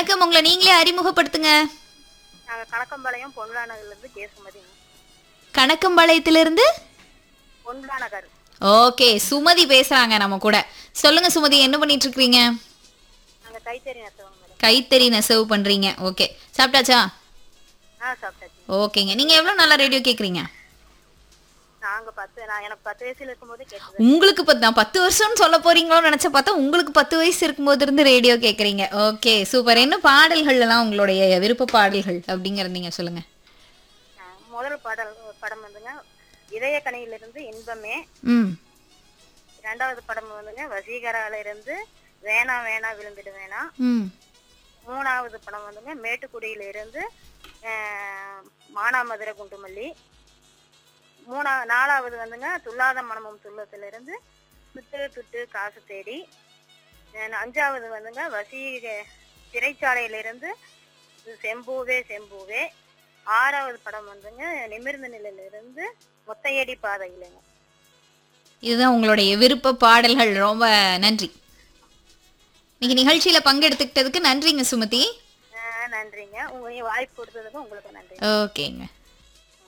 வணக்கம் உங்களை நீங்களே அறிமுகப்படுத்துங்க நாங்க கணக்கம்பாளையம் பொன்லா நகர்ல இருந்து கே சுமதி கணக்கம்பாளையத்திலிருந்து பொன்லா நகர் ஓகே சுமதி பேசுறாங்க நம்ம கூட சொல்லுங்க சுமதி என்ன பண்ணிட்டு இருக்கீங்க நாங்க கைத்தறி நெசவங்க மேடம் கைத்தறி நெசவு பண்றீங்க ஓகே சாப்பிட்டாச்சா ஆ சாப்பிட்டாச்சு ஓகேங்க நீங்க எவ்வளவு நல்லா ரேடியோ கேக்குறீங்க நாங்க பத்து நான் எனக்கு பத்து வயசுல இருக்கும்போது கேட்டது உங்களுக்கு பத்து நான் பத்து வருஷம்னு சொல்ல போறீங்களோன்னு நினைச்ச பார்த்தா உங்களுக்கு பத்து வயசு இருக்கும்போது இருந்து ரேடியோ கேக்குறீங்க ஓகே சூப்பர் என்ன பாடல்கள் எல்லாம் உங்களுடைய விருப்ப பாடல்கள் அப்படிங்கறது நீங்க சொல்லுங்க ஆ, முதல் பாடல் படம் வந்துங்க இதய கனியிலிருந்து இன்பமே ம் இரண்டாவது படம் வந்துங்க வசீகரால இருந்து வேணா வேணா விழுந்துடு வேணா ம் மூணாவது படம் வந்துங்க மேட்டுக்குடியில இருந்து ஆ, மானாமதுரை குண்டுமல்லி மூணா நாலாவது வந்துங்க துல்லாத மனமும் துள்ளத்துல இருந்து துட்டு துட்டு காசு தேடி அஹ் அஞ்சாவது வந்துங்க வசீக சிறைச்சாலையில இருந்து செம்பூவே செம்பூவே ஆறாவது படம் வந்துங்க நிமிர்ந்த நிலையில இருந்து ஒத்தையடி பாதையிலங்க இதுதான் உங்களுடைய விருப்ப பாடல்கள் ரொம்ப நன்றி நீங்க நிகழ்ச்சியில பங்கெடுத்துக்கிட்டதுக்கு நன்றிங்க சுமதி அஹ் நன்றிங்க உங்க வாய்ப்பு கொடுத்ததுக்கு உங்களுக்கு நன்றி ஓகேங்க